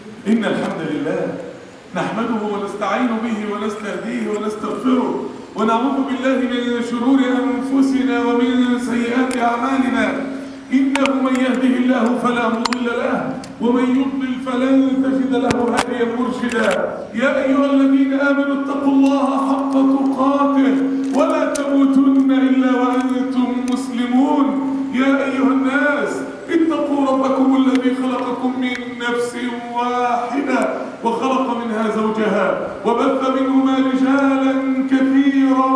إن الحمد لله نحمده ونستعين به ونستهديه ونستغفره ونعوذ بالله من شرور أنفسنا ومن سيئات أعمالنا إنه من يهده الله فلا مضل له ومن يضلل فلن تجد له هاديا مرشدا يا أيها الذين آمنوا اتقوا الله حق تقاته ولا تموتن إلا وأنتم مسلمون يا أيها الناس اتقوا ربكم الذي خلقكم من نفس واحدة وخلق منها زوجها وبث منهما رجالا كثيرا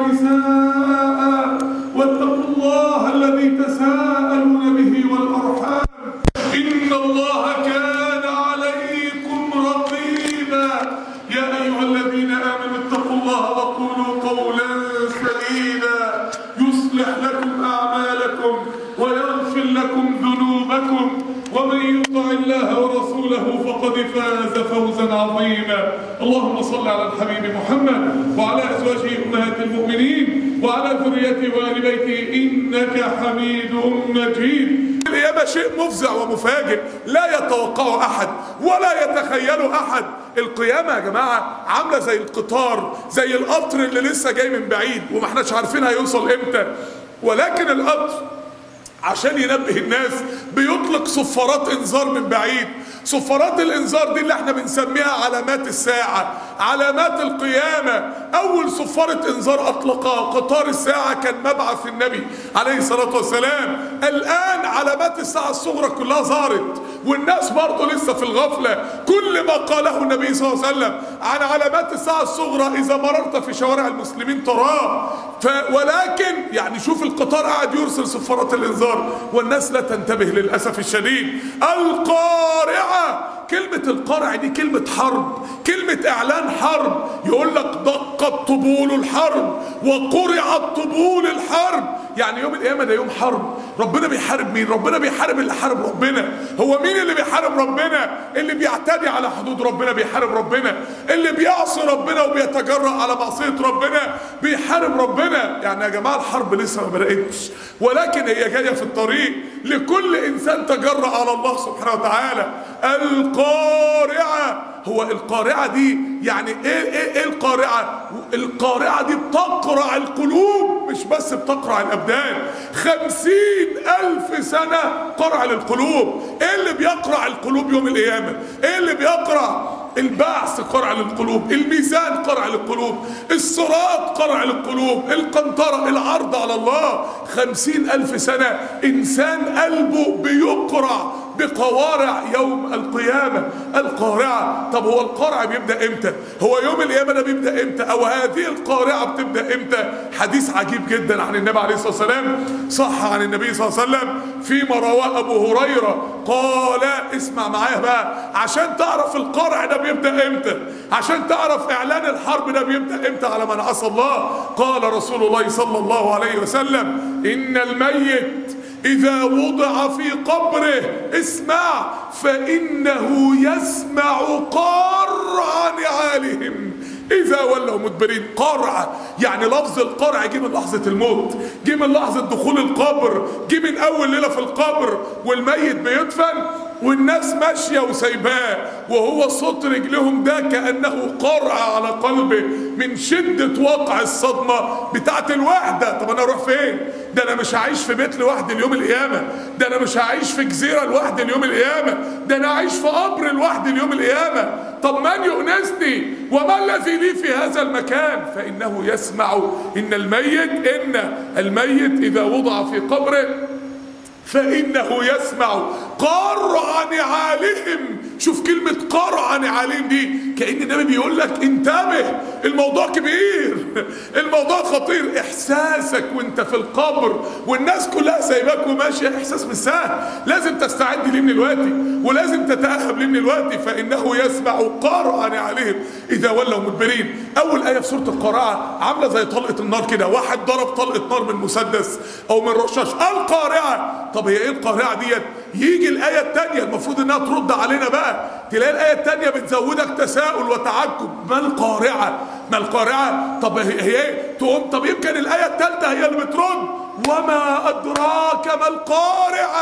ونساء واتقوا الله الذي تساءلون به والأرحام إن الله كان عليكم رقيبا يا أيها الذين آمنوا اتقوا الله وقولوا قولا سديدا يصلح لكم أعمالكم ويغفر لكم ذنوبكم ومن يطع الله ورسوله فقد فاز فوزا عظيما اللهم صل على الحبيب محمد وعلى ازواجه امهات المؤمنين وعلى ذريته وال بيته انك حميد مجيد القيامة شيء مفزع ومفاجئ لا يتوقعه أحد ولا يتخيله أحد القيامة يا جماعة عاملة زي القطار زي القطر اللي لسه جاي من بعيد وما احناش عارفين هيوصل امتى ولكن القطر عشان ينبه الناس بيطلق صفارات انذار من بعيد صفارات الانذار دي اللي احنا بنسميها علامات الساعة علامات القيامة اول صفارة انذار اطلقها قطار الساعة كان مبعث النبي عليه الصلاة والسلام الان علامات الساعة الصغرى كلها ظهرت والناس برضه لسه في الغفلة كل ما قاله النبي صلى الله عليه وسلم عن علامات الساعة الصغرى اذا مررت في شوارع المسلمين تراه ف ولكن يعني شوف القطار قاعد يرسل صفارات الانذار والناس لا تنتبه للأسف الشديد القارعة كلمة القارع دي كلمة حرب كلمة إعلان حرب يقول لك دقت طبول الحرب وقرعت طبول الحرب يعني يوم القيامة ده يوم حرب ربنا بيحارب مين ربنا بيحارب اللي حارب ربنا هو مين اللي بيحارب ربنا اللي بيعتدي على حدود ربنا بيحارب ربنا اللي بيعصي ربنا وبيتجرأ على معصية ربنا بيحارب ربنا يعني يا جماعة الحرب لسه ما بدأتش ولكن هي جاية في الطريق لكل إنسان تجرأ على الله سبحانه وتعالى القارعة هو القارعة دي يعني ايه ايه ايه القارعة القارعة دي بتقرع القلوب مش بس بتقرع الابدان خمسين الف سنة قرع للقلوب ايه اللي بيقرع القلوب يوم القيامة ايه اللي بيقرع البعث قرع للقلوب الميزان قرع للقلوب الصراط قرع للقلوب القنطرة العرض على الله خمسين ألف سنة إنسان قلبه بيقرع بقوارع يوم القيامة القارعة طب هو القارع بيبدأ امتى هو يوم القيامة ده بيبدأ امتى او هذه القارعة بتبدأ امتى حديث عجيب جدا عن النبي عليه الصلاة والسلام صح عن النبي صلى الله عليه وسلم فيما رواه ابو هريرة قال اسمع معايا بقى عشان تعرف القارع ده بيبدأ امتى عشان تعرف اعلان الحرب ده بيبدأ امتى على من عصى الله قال رسول الله صلى الله عليه وسلم ان الميت إذا وضع في قبره اسمع فإنه يسمع قرع نعالهم إذا ولوا مدبرين قرع يعني لفظ القرع جه من لحظة الموت جه من لحظة دخول القبر جه من أول ليلة في القبر والميت بيدفن والناس ماشية وسايباه وهو صوت رجلهم ده كأنه قرع على قلبه من شدة وقع الصدمة بتاعت الوحدة طب أنا أروح فين؟ ده أنا مش هعيش في بيت لوحدي اليوم القيامة ده أنا مش هعيش في جزيرة لوحدي اليوم القيامة ده أنا هعيش في قبر لوحدي اليوم القيامة طب من يؤنسني وما الذي لي في هذا المكان فإنه يسمع إن الميت إن الميت إذا وضع في قبره فإنه يسمع قرع نعالهم شوف كلمة قرع نعالهم دي كأن النبي بيقول لك انتبه الموضوع كبير الموضوع خطير إحساسك وانت في القبر والناس كلها سايباك وماشية إحساس مش سهل لازم تستعد ليه من الوقت ولازم تتأهب ليه من الوقت فإنه يسمع قرع نعالهم إذا ولوا مدبرين أول آية في سورة القارعة عاملة زي طلقة النار كده واحد ضرب طلقة نار من مسدس أو من رشاش القارعة طب هي ايه القارعه ديت يجي الايه الثانيه المفروض انها ترد علينا بقى تلاقي الايه الثانيه بتزودك تساؤل وتعجب ما القارعه ما القارعه طب هي هي ايه تقوم طب يمكن الايه الثالثه هي اللي بترد وما ادراك ما القارعه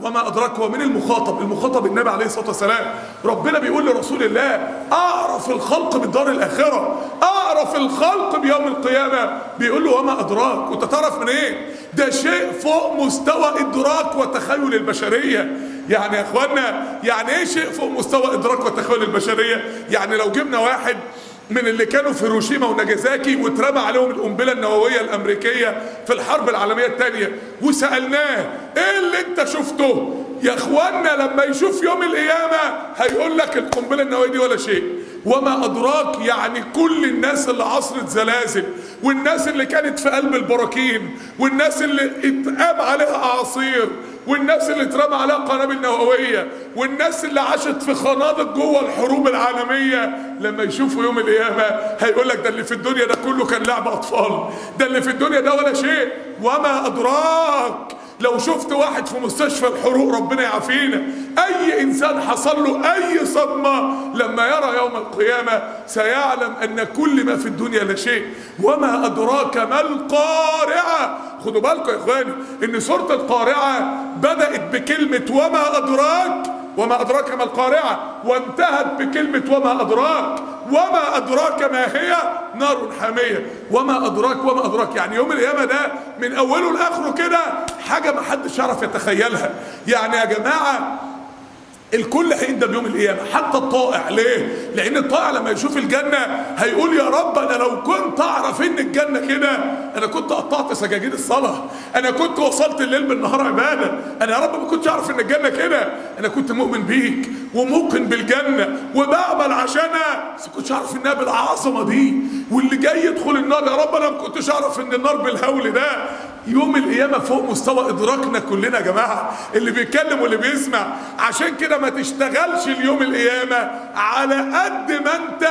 وما ادراك هو من المخاطب المخاطب النبي عليه الصلاه والسلام ربنا بيقول لرسول الله اعرف الخلق بالدار الاخره اعرف الخلق بيوم القيامه بيقول له وما ادراك وانت تعرف من ايه ده شيء فوق مستوى ادراك وتخيل البشريه يعني يا اخوانا يعني ايه شيء فوق مستوى ادراك وتخيل البشريه يعني لو جبنا واحد من اللي كانوا في هيروشيما وناجازاكي واترمى عليهم القنبله النوويه الامريكيه في الحرب العالميه الثانيه وسالناه ايه اللي انت شفته يا اخوانا لما يشوف يوم القيامه هيقول لك القنبله النوويه دي ولا شيء وما ادراك يعني كل الناس اللي عصرت زلازل والناس اللي كانت في قلب البراكين والناس اللي اتقام عليها اعاصير والناس اللي اترمى عليها قنابل نوويه والناس اللي عاشت في خنادق جوه الحروب العالميه لما يشوفوا يوم القيامه هيقول لك ده اللي في الدنيا ده كله كان لعب اطفال ده اللي في الدنيا ده ولا شيء وما ادراك لو شفت واحد في مستشفى الحروق ربنا يعافينا اي انسان حصل له اي صدمه لما يرى يوم القيامه سيعلم ان كل ما في الدنيا لا شيء وما ادراك ما القارعه خدوا بالكم يا اخواني ان سوره القارعه بدات بكلمه وما ادراك وما أدراك ما القارعة وانتهت بكلمة وما أدراك وما أدراك ما هي نار حامية وما أدراك وما أدراك يعني يوم القيامة ده من أوله لآخره كده حاجة ما حدش يعرف يتخيلها يعني يا جماعة الكل هيندم يوم القيامة حتى الطائع ليه؟ لأن الطائع لما يشوف الجنة هيقول يا رب أنا لو كنت أعرف إن الجنة كده أنا كنت قطعت سجاجيد الصلاة أنا كنت وصلت الليل بالنهار عبادة أنا يا رب ما كنتش أعرف إن الجنة كده أنا كنت مؤمن بيك وموقن بالجنة وبعمل عشانها بس ما كنتش أعرف إنها بالعظمة دي واللي جاي يدخل النار يا رب أنا ما كنتش أعرف إن النار بالهول ده يوم القيامة فوق مستوى إدراكنا كلنا يا جماعة اللي بيتكلم واللي بيسمع عشان كده ما تشتغلش اليوم القيامة على قد ما أنت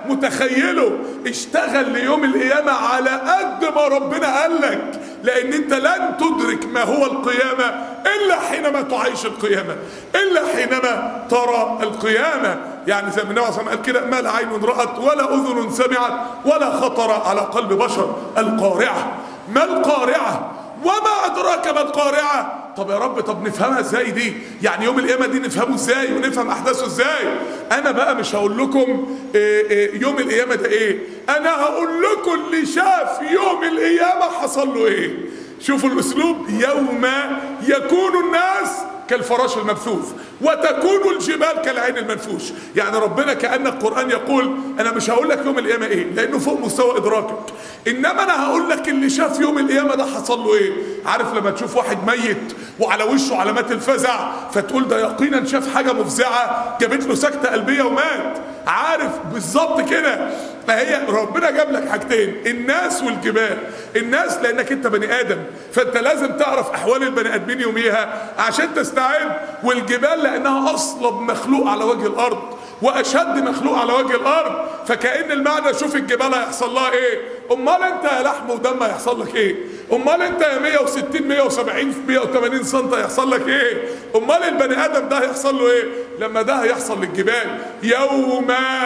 متخيله اشتغل ليوم القيامة على قد ما ربنا قال لك لأن أنت لن تدرك ما هو القيامة إلا حينما تعيش القيامة إلا حينما ترى القيامة يعني زي ما النبي صلى الله عليه وسلم قال كده ما لا عين رأت ولا أذن سمعت ولا خطر على قلب بشر القارعة ما القارعة وما أدراك ما القارعة طب يا رب طب نفهمها ازاي دي يعني يوم القيامة دي نفهمه ازاي ونفهم أحداثه ازاي أنا بقى مش هقول لكم إيه إيه يوم القيامة ده ايه أنا هقول لكم اللي شاف يوم القيامة حصل له ايه شوفوا الأسلوب يوم يكون الناس كالفراش المبثوث وتكون الجبال كالعين المنفوش يعني ربنا كأن القرآن يقول أنا مش هقول لك يوم القيامة إيه لأنه فوق مستوى إدراكك إنما أنا هقول لك اللي شاف يوم القيامة ده حصل له إيه عارف لما تشوف واحد ميت وعلى وشه علامات الفزع فتقول ده يقينا شاف حاجة مفزعة جابت له سكتة قلبية ومات عارف بالظبط كده فهي ربنا جاب لك حاجتين الناس والجبال الناس لانك انت بني ادم فانت لازم تعرف احوال البني ادمين يوميها عشان تستعد والجبال لانها اصلب مخلوق على وجه الارض واشد مخلوق على وجه الارض فكأن المعنى شوف الجبال هيحصل لها ايه امال انت يا لحم ودم هيحصل لك ايه امال انت يا 160 170 180 سم هيحصل لك ايه امال البني ادم ده هيحصل له ايه لما ده هيحصل للجبال يوم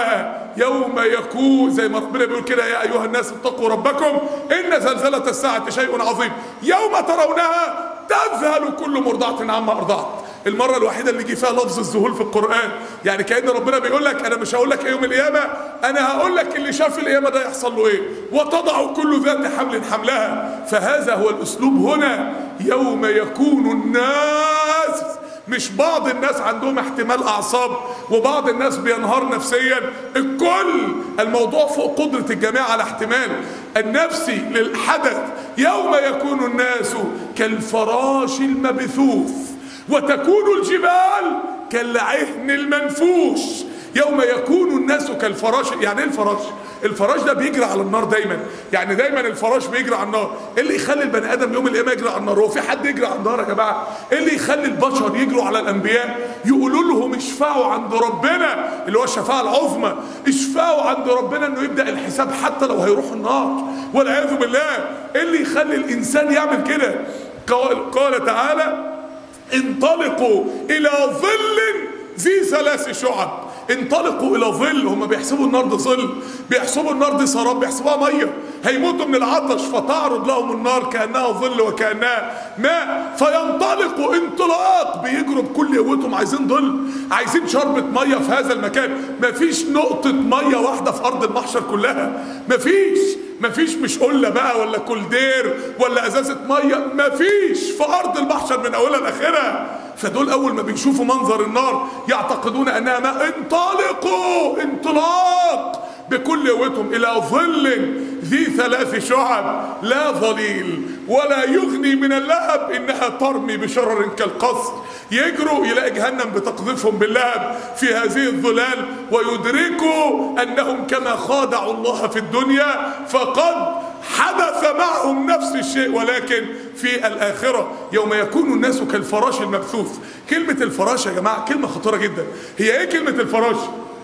يوم يكون زي ما ربنا بيقول كده يا ايها الناس اتقوا ربكم ان زلزله الساعه شيء عظيم يوم ترونها تذهل كل مرضعه عما ارضعت المرة الوحيدة اللي جه فيها لفظ الذهول في القرآن يعني كأن ربنا بيقول لك أنا مش هقول لك يوم القيامة أنا هقول لك اللي شاف القيامة ده يحصل له إيه وتضع كل ذات حمل حملها فهذا هو الأسلوب هنا يوم يكون الناس مش بعض الناس عندهم احتمال اعصاب وبعض الناس بينهار نفسيا الكل الموضوع فوق قدرة الجميع على احتمال النفسي للحدث يوم يكون الناس كالفراش المبثوث وتكون الجبال كالعهن المنفوش يوم يكون الناس كالفراش يعني ايه الفراش الفراش ده بيجري على النار دايما يعني دايما الفراش بيجري على النار ايه اللي يخلي البني ادم يوم القيامه يجري على النار هو في حد يجري على النار يا جماعه ايه اللي يخلي البشر يجروا على الانبياء يقولوا لهم اشفعوا عند ربنا اللي هو الشفاعه العظمى اشفعوا عند ربنا انه يبدا الحساب حتى لو هيروح النار والعياذ بالله ايه اللي يخلي الانسان يعمل كده قال, قال تعالى انطلقوا الى ظل ذي ثلاث شعب انطلقوا الى ظل هم بيحسبوا النار دي ظل بيحسبوا النار دي سراب بيحسبوها ميه هيموتوا من العطش فتعرض لهم النار كانها ظل وكانها ماء فينطلقوا انطلاق بيجروا بكل قوتهم عايزين ظل عايزين شربة ميه في هذا المكان مفيش نقطة ميه واحدة في ارض المحشر كلها مفيش مفيش مش قلة بقى ولا كولدير ولا ازازة ميه مفيش في ارض المحشر من اولها لاخرها فدول اول ما بيشوفوا منظر النار يعتقدون انها ماء انطلقوا انطلاق بكل قوتهم الى ظل ذي ثلاث شعب لا ظليل ولا يغني من اللهب انها ترمي بشرر كالقصر يجروا يلاقي جهنم بتقذفهم باللهب في هذه الظلال ويدركوا انهم كما خادعوا الله في الدنيا فقد حدث معهم نفس الشيء ولكن في الآخرة يوم يكون الناس كالفراش المبثوث كلمة الفراش يا جماعة كلمة خطيرة جدا هي ايه كلمة الفراش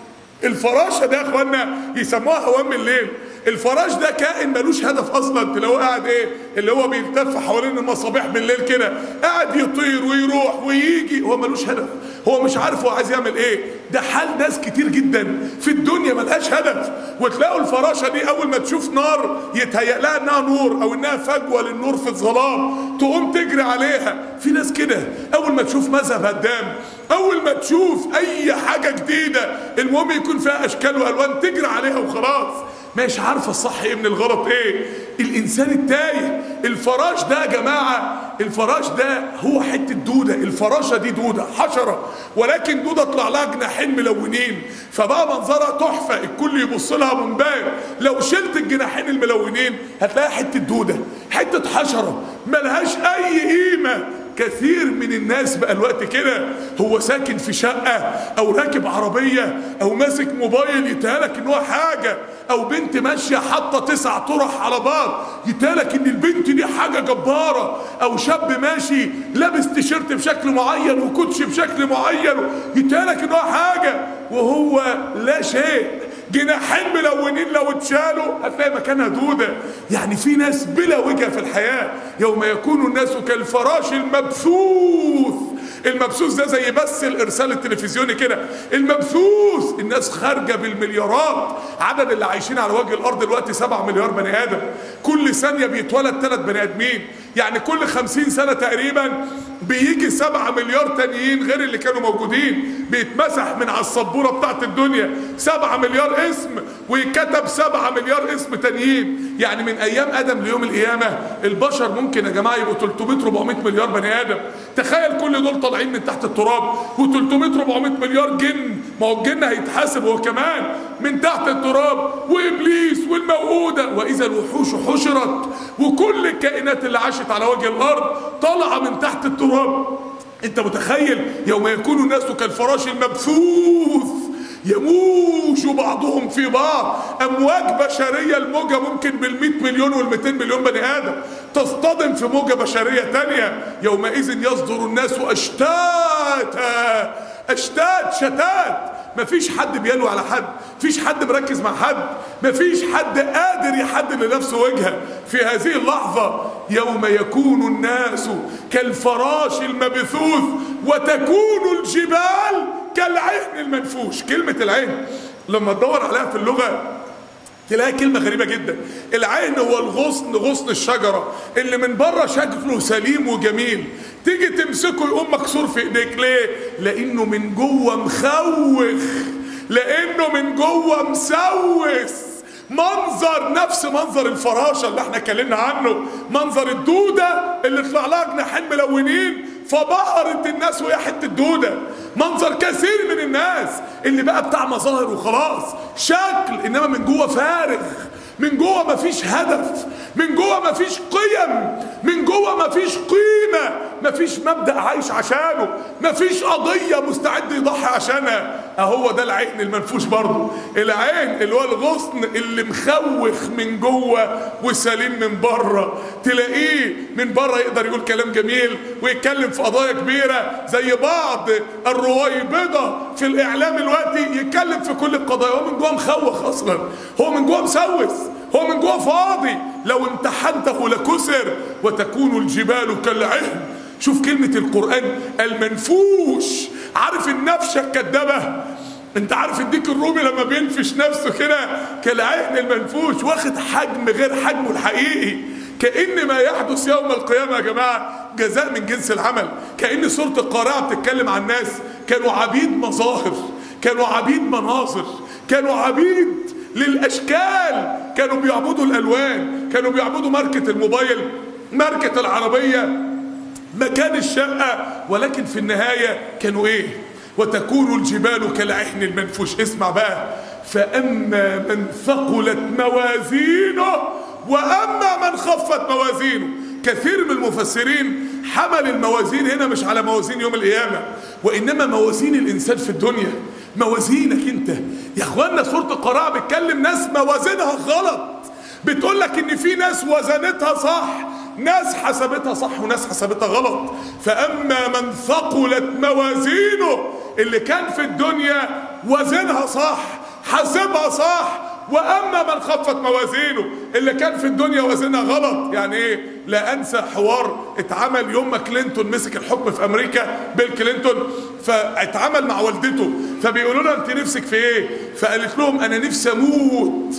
الفراشة ده يا اخوانا يسموها هوام الليل الفراش ده كائن ملوش هدف اصلا تلاقوه قاعد ايه اللي هو بيلتف حوالين المصابيح بالليل كده قاعد يطير ويروح ويجي هو ملوش هدف هو مش عارف هو عايز يعمل ايه ده حال ناس كتير جدا في الدنيا ملهاش هدف وتلاقوا الفراشه دي اول ما تشوف نار يتهيأ لها انها نور او انها فجوه للنور في الظلام تقوم تجري عليها في ناس كده اول ما تشوف مذهب هدام اول ما تشوف اي حاجه جديده المهم يكون فيها اشكال والوان تجري عليها وخلاص مش عارفه الصح ايه من الغلط ايه الانسان التايه الفراش ده يا جماعه الفراش ده هو حته دوده الفراشه دي دوده حشره ولكن دوده طلع لها جناحين ملونين فبقى منظرها تحفه الكل يبص لها منبهر لو شلت الجناحين الملونين هتلاقي حته دوده حته حشره ملهاش اي قيمه كثير من الناس بقى الوقت كده هو ساكن في شقة او راكب عربية او ماسك موبايل يتهالك ان هو حاجة او بنت ماشية حاطة تسع طرح على بعض يتهالك ان البنت دي حاجة جبارة او شاب ماشي لابس تيشيرت بشكل معين وكوتش بشكل معين يتهالك ان هو حاجة وهو لا شيء جناحين ملونين لو اتشالوا هتلاقي مكانها دودة يعني في ناس بلا وجه في الحياة يوم يكون الناس كالفراش المبثوث المبثوث ده زي بس الارسال التلفزيوني كده المبثوث الناس خارجة بالمليارات عدد اللي عايشين على وجه الارض دلوقتي 7 مليار بني ادم كل ثانية بيتولد ثلاث بني ادمين يعني كل خمسين سنة تقريبا بيجي سبعة مليار تانيين غير اللي كانوا موجودين بيتمسح من على السبورة بتاعت الدنيا سبعة مليار اسم ويكتب سبعة مليار اسم تانيين يعني من ايام ادم ليوم القيامة البشر ممكن يا جماعة يبقوا 300 400 مليار بني ادم تخيل كل دول طالعين من تحت التراب و300 400 مليار جن ما هو الجن هيتحاسب هو كمان من تحت التراب وابليس والموءودة واذا الوحوش حشرت وكل الكائنات اللي عاشت على وجه الارض طالعه من تحت التراب انت متخيل يوم يكون الناس كالفراش المبثوث يموج بعضهم في بعض امواج بشريه الموجه ممكن بال100 مليون وال200 مليون بني ادم تصطدم في موجه بشريه تانية يومئذ يصدر الناس اشتاتا اشتات شتات مفيش حد بيلوي على حد مفيش حد مركز مع حد مفيش حد قادر يحدد لنفسه وجهه في هذه اللحظة يوم يكون الناس كالفراش المبثوث وتكون الجبال كالعهن المنفوش كلمة العهن لما تدور عليها في اللغة تلاقي كلمة غريبة جدا العين هو الغصن غصن الشجرة اللي من بره شكله سليم وجميل تيجي تمسكه يقوم مكسور في ايديك ليه لانه من جوه مخوخ لانه من جوه مسوس منظر نفس منظر الفراشة اللي احنا اتكلمنا عنه منظر الدودة اللي طلع لها جناحين ملونين فبهرت الناس وهي حته دوده منظر كثير من الناس اللي بقى بتاع مظاهر وخلاص شكل انما من جوه فارغ من جوه مفيش هدف من جوه مفيش قيم من جوه مفيش قيمه مفيش مبدا عايش عشانه مفيش قضيه مستعد يضحي عشانها اهو ده العين المنفوش برضه العين اللي هو الغصن اللي مخوخ من جوه وسليم من بره تلاقيه من بره يقدر يقول كلام جميل ويتكلم في قضايا كبيره زي بعض الرويبضه في الاعلام دلوقتي يتكلم في كل القضايا هو من جوه مخوخ اصلا هو من جوه مسوس هو من جوه فاضي لو امتحنته لكسر وتكون الجبال كالعهن شوف كلمة القرآن المنفوش عارف النفشة الكدابة انت عارف الديك الرومي لما بينفش نفسه كده كالعهن المنفوش واخد حجم غير حجمه الحقيقي كأن ما يحدث يوم القيامة يا جماعة جزاء من جنس العمل كأن سورة القارعة بتتكلم عن ناس كانوا عبيد مظاهر كانوا عبيد مناظر كانوا عبيد للأشكال كانوا بيعبدوا الألوان كانوا بيعبدوا ماركة الموبايل ماركة العربية مكان الشقة ولكن في النهاية كانوا ايه وتكون الجبال كالعهن المنفوش اسمع بقى فأما من ثقلت موازينه وأما من خفت موازينه كثير من المفسرين حمل الموازين هنا مش على موازين يوم القيامة وإنما موازين الإنسان في الدنيا موازينك انت يا اخوانا سورة القراءة بتكلم ناس موازينها غلط بتقول لك ان في ناس وزنتها صح ناس حسبتها صح وناس حسبتها غلط فاما من ثقلت موازينه اللي كان في الدنيا وزنها صح حاسبها صح واما من خفت موازينه اللي كان في الدنيا وزنها غلط يعني ايه لا انسى حوار اتعمل يوم ما كلينتون مسك الحكم في امريكا بيل كلينتون فاتعمل مع والدته فبيقولوا لها انت نفسك في ايه فقالت لهم انا نفسي اموت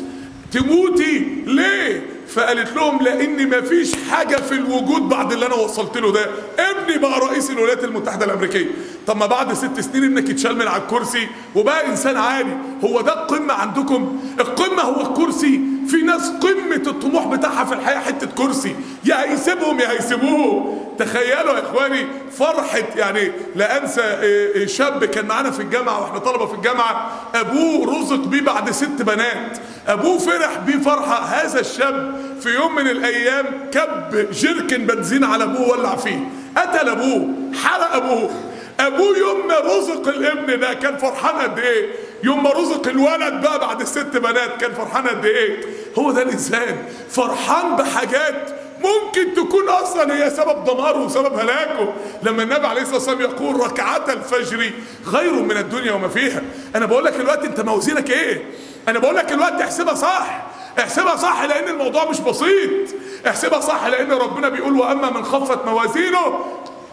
تموتي ليه فقالت لهم لان مفيش حاجه في الوجود بعد اللي انا وصلت له ده ابني بقى رئيس الولايات المتحده الامريكيه طب ما بعد ست سنين ابنك اتشال من على الكرسي وبقى انسان عادي هو ده القمه عندكم القمه هو الكرسي في ناس قمه الطموح بتاعها في الحياه حته كرسي يا هيسيبهم يا هيسيبوه تخيلوا يا اخواني فرحه يعني لا انسى شاب كان معانا في الجامعه واحنا طلبه في الجامعه ابوه رزق بيه بعد ست بنات ابوه فرح بيه فرحه هذا الشاب في يوم من الايام كب جركن بنزين على ابوه ولع فيه قتل ابوه حرق ابوه ابوه يوم ما رزق الابن ده كان فرحان قد ايه يوم ما رزق الولد بقى بعد الست بنات كان فرحان قد ايه هو ده الانسان فرحان بحاجات ممكن تكون اصلا هي سبب دماره وسبب هلاكه لما النبي عليه الصلاه والسلام يقول ركعات الفجر خير من الدنيا وما فيها انا بقول لك الوقت انت موازينك ايه انا بقول لك الوقت احسبها صح احسبها صح لان الموضوع مش بسيط احسبها صح لان ربنا بيقول واما من خفت موازينه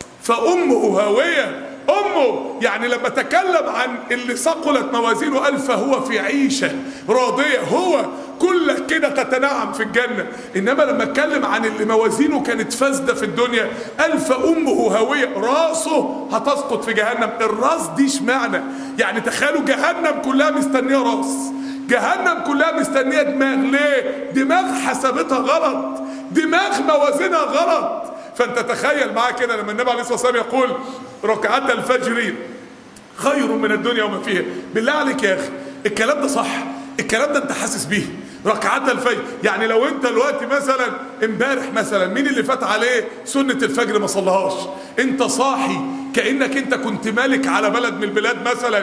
فامه هاويه امه يعني لما تكلم عن اللي ثقلت موازينه قال فهو في عيشه راضيه هو كلك كده تتنعم في الجنه انما لما اتكلم عن اللي موازينه كانت فاسده في الدنيا قال فامه هاويه راسه هتسقط في جهنم الراس دي اشمعنى يعني تخيلوا جهنم كلها مستنيه راس جهنم كلها مستنيه دماغ ليه دماغ حسبتها غلط دماغ موازينها غلط فانت تخيل معاه كده لما النبي عليه الصلاه والسلام يقول ركعات الفجر خير من الدنيا وما فيها بالله عليك يا اخي الكلام ده صح الكلام ده انت حاسس بيه ركعات الفجر يعني لو انت دلوقتي مثلا امبارح مثلا مين اللي فات عليه سنة الفجر ما صلىهاش انت صاحي كأنك انت كنت مالك على بلد من البلاد مثلا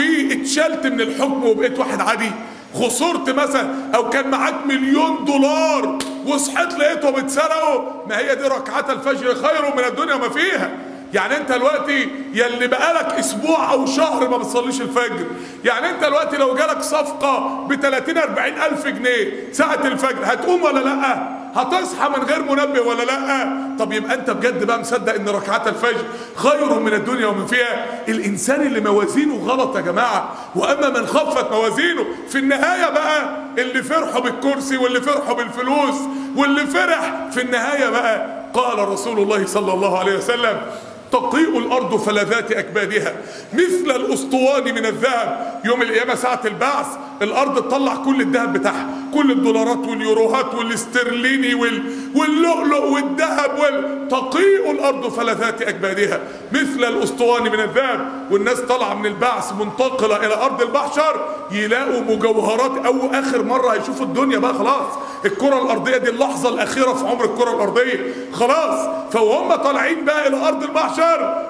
واتشلت من الحكم وبقيت واحد عادي خسرت مثلا او كان معاك مليون دولار وصحيت لقيتهم اتسرقوا ما هي دي ركعات الفجر خير من الدنيا وما فيها يعني انت دلوقتي يلي بقالك اسبوع او شهر ما بتصليش الفجر يعني انت دلوقتي لو جالك صفقة ب 30 40 الف جنيه ساعة الفجر هتقوم ولا لا هتصحى من غير منبه ولا لا طب يبقى انت بجد بقى مصدق ان ركعات الفجر خير من الدنيا ومن فيها الانسان اللي موازينه غلط يا جماعة واما من خفت موازينه في النهاية بقى اللي فرحوا بالكرسي واللي فرحوا بالفلوس واللي فرح في النهاية بقى قال رسول الله صلى الله عليه وسلم تقيء الارض فلذات اكبادها مثل الاسطوان من الذهب يوم القيامه ساعه البعث الارض تطلع كل الذهب بتاعها كل الدولارات واليوروهات والاسترليني وال... واللؤلؤ والذهب وال... تقيء الارض فلذات اكبادها مثل الاسطوان من الذهب والناس طالعه من البعث منتقله الى ارض المحشر يلاقوا مجوهرات او اخر مره هيشوفوا الدنيا بقى خلاص الكره الارضيه دي اللحظه الاخيره في عمر الكره الارضيه خلاص فوهم طالعين بقى الى ارض المحشر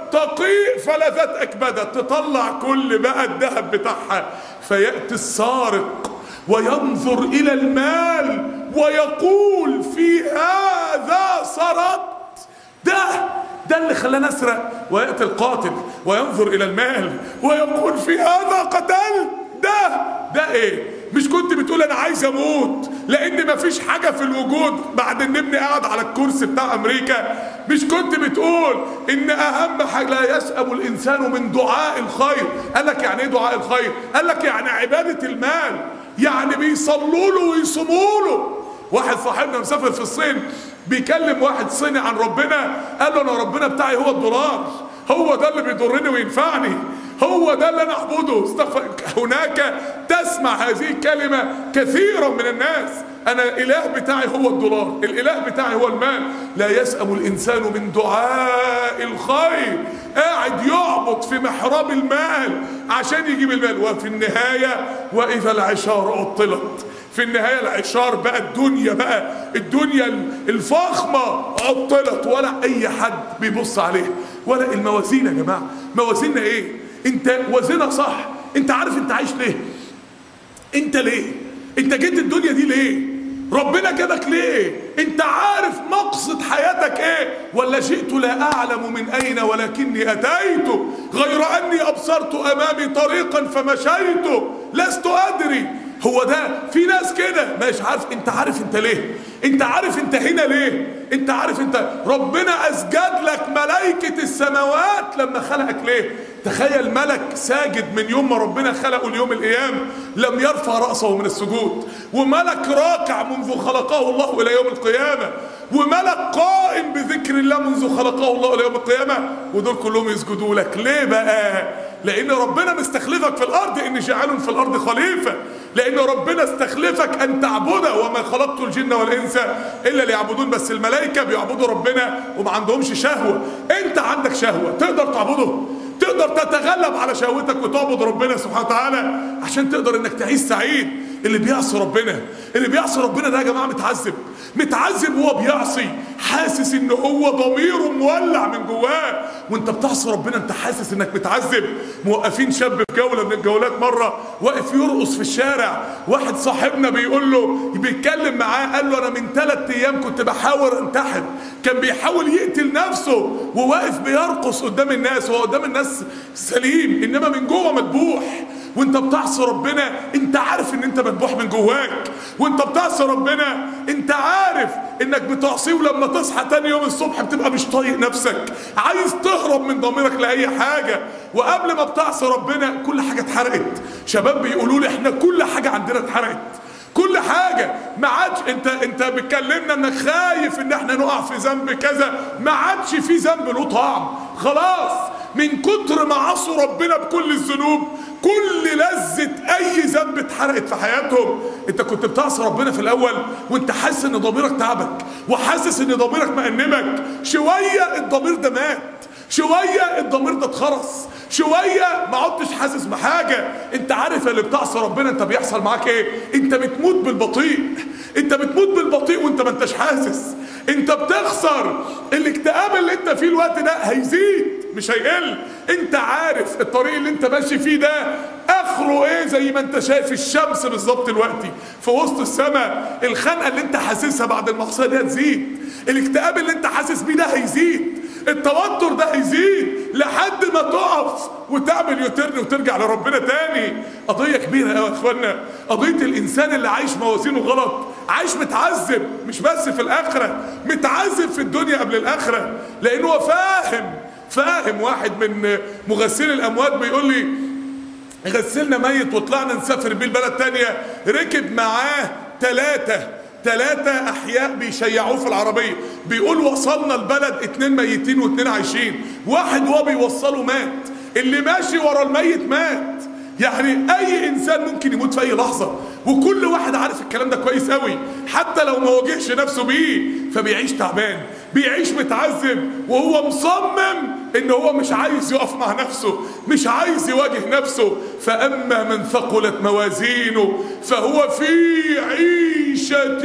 تقيء فلذات اكبادها تطلع كل بقى الذهب بتاعها فياتي السارق وينظر الى المال ويقول في هذا سرقت ده ده اللي خلاني اسرق وياتي القاتل وينظر الى المال ويقول في هذا قتلت ده ده معناه ايه مش كنت بتقول انا عايز اموت لان مفيش حاجه في الوجود بعد ان ابني قاعد على الكرسي بتاع امريكا مش كنت بتقول ان اهم حاجه لا يسأم الانسان من دعاء الخير قال لك يعني ايه دعاء الخير قال لك يعني عباده المال يعني بيصلوا له ويصوموا له واحد صاحبنا مسافر في الصين بيكلم واحد صيني عن ربنا قال له انا ربنا بتاعي هو الدولار هو ده اللي بيضرني وينفعني هو ده اللي انا اعبده استغفر هناك تسمع هذه الكلمه كثيرا من الناس انا الاله بتاعي هو الدولار الاله بتاعي هو المال لا يسأم الانسان من دعاء الخير قاعد يعبط في محراب المال عشان يجيب المال وفي النهايه واذا العشار عطلت في النهاية العشار بقى الدنيا بقى الدنيا الفخمة عطلت ولا أي حد بيبص عليه ولا الموازين يا جماعة موازيننا إيه أنت وزنها صح أنت عارف أنت عايش ليه أنت ليه أنت جيت الدنيا دي ليه ربنا جابك ليه انت عارف مقصد حياتك ايه ولا جئت لا اعلم من اين ولكني اتيت غير اني ابصرت امامي طريقا فمشيت لست ادري هو ده في ناس كده مش عارف انت عارف انت ليه انت عارف انت هنا ليه انت عارف انت ربنا اسجد لك ملائكة السماوات لما خلقك ليه تخيل ملك ساجد من يوم ما ربنا خلقه اليوم القيامة لم يرفع رأسه من السجود وملك راكع منذ خلقه الله إلى يوم القيامة وملك قائم بذكر الله منذ خلقه الله إلى يوم القيامة ودول كلهم يسجدوا لك ليه بقى لأن ربنا مستخلفك في الأرض إن جعل في الأرض خليفة لأن ربنا استخلفك أن تعبده وما خلقت الجن والإنس إلا ليعبدون بس الملائكة بيعبدوا ربنا وما عندهمش شهوة أنت عندك شهوة تقدر تعبده تقدر تتغلب على شهوتك وتعبد ربنا سبحانه وتعالى عشان تقدر انك تعيش سعيد اللي بيعصي ربنا اللي بيعصي ربنا ده يا جماعه متعذب متعذب وهو بيعصي حاسس ان هو ضميره مولع من جواه وانت بتعصي ربنا انت حاسس انك متعذب موقفين شاب في جوله من الجولات مره واقف يرقص في الشارع واحد صاحبنا بيقول له بيتكلم معاه قال له انا من ثلاث ايام كنت بحاول انتحر كان بيحاول يقتل نفسه وواقف بيرقص قدام الناس وهو قدام الناس سليم انما من جوه مذبوح وانت بتعصي ربنا انت عارف ان انت مذبوح من جواك وانت بتعصي ربنا انت عارف انك بتعصيه ولما تصحى تاني يوم الصبح بتبقى مش طايق نفسك عايز تهرب من ضميرك لاي حاجه وقبل ما بتعصي ربنا كل حاجه اتحرقت شباب بيقولوا لي احنا كل حاجه عندنا اتحرقت كل حاجة ما عادش انت انت بتكلمنا انك خايف ان احنا نقع في ذنب كذا ما عادش في ذنب له طعم خلاص من كتر ما عصوا ربنا بكل الذنوب كل لذة اي ذنب اتحرقت في حياتهم انت كنت بتعصي ربنا في الاول وانت حاسس ان ضميرك تعبك وحاسس ان ضميرك مأنبك شوية الضمير ده مات شوية الضمير ده اتخرس شوية ما عدتش حاسس بحاجة انت عارف اللي بتعصي ربنا انت بيحصل معاك ايه انت بتموت بالبطيء انت بتموت بالبطيء وانت ما انتش حاسس انت بتخسر الاكتئاب اللي انت فيه الوقت ده هيزيد مش هيقل انت عارف الطريق اللي انت ماشي فيه ده اخره ايه زي ما انت شايف الشمس بالظبط دلوقتي في وسط السماء الخنقه اللي انت حاسسها بعد المعصيه دي هتزيد الاكتئاب اللي انت حاسس بيه ده هيزيد التوتر ده هيزيد لحد ما تقف وتعمل يوترن وترجع لربنا تاني قضية كبيرة يا اخوانا قضية الانسان اللي عايش موازينه غلط عايش متعذب مش بس في الاخرة متعذب في الدنيا قبل الاخرة لانه هو فاهم فاهم واحد من مغسلي الاموات بيقول لي غسلنا ميت وطلعنا نسافر بيه البلد تانية ركب معاه ثلاثة ثلاثة أحياء بيشيعوه في العربية بيقول وصلنا البلد اتنين ميتين واتنين عايشين واحد هو بيوصله مات اللي ماشي ورا الميت مات يعني أي إنسان ممكن يموت في أي لحظة وكل واحد عارف الكلام ده كويس قوي حتى لو ما واجهش نفسه بيه فبيعيش تعبان بيعيش متعذب وهو مصمم ان هو مش عايز يقف مع نفسه مش عايز يواجه نفسه فاما من ثقلت موازينه فهو في عيشة